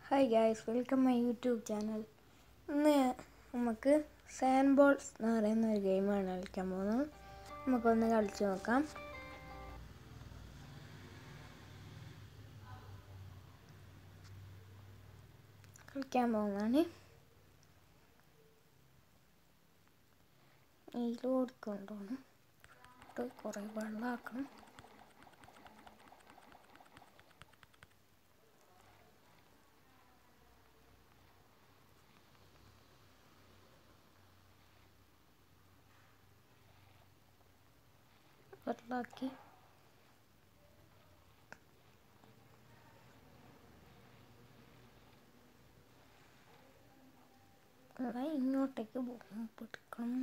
hi guys welcome my YouTube channel ഇന്ന് നമുക്ക് sand balls എന്ന് പറയുന്ന ഒരു ഗെയിമാണ് കളിക്കാൻ പോകുന്നത് നമുക്കൊന്ന് കളിച്ചു നോക്കാം കളിക്കാൻ പോകുന്നതാണ് ഇതിലോട്ട് കൊണ്ടുപോകണം കുറേ വെള്ളമാക്കണം വെള്ളമാക്കി അതാ ഇങ്ങോട്ടേക്ക് പോകും പിടിക്കണം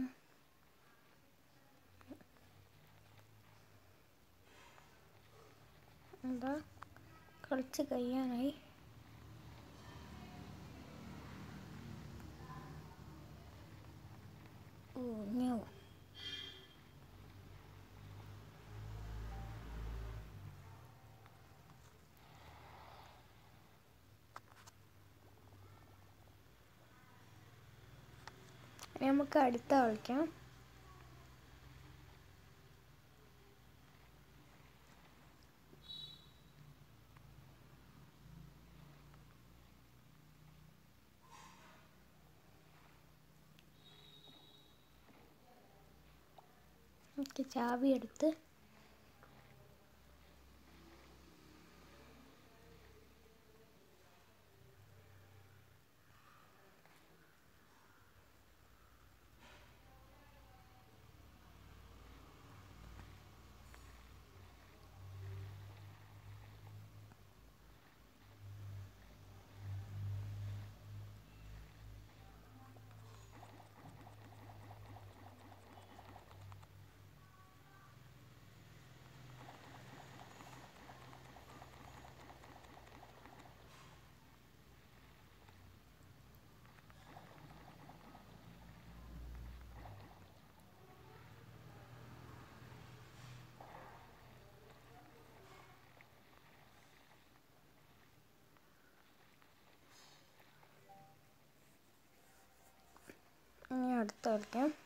എന്താ കളിച്ച് കഴിയാനായി ഓ ഞോ ഇനി നമുക്ക് അടുത്ത കളിക്കാം നമുക്ക് ചാവി എടുത്ത് ഇനി അടുത്ത കളിക്കാം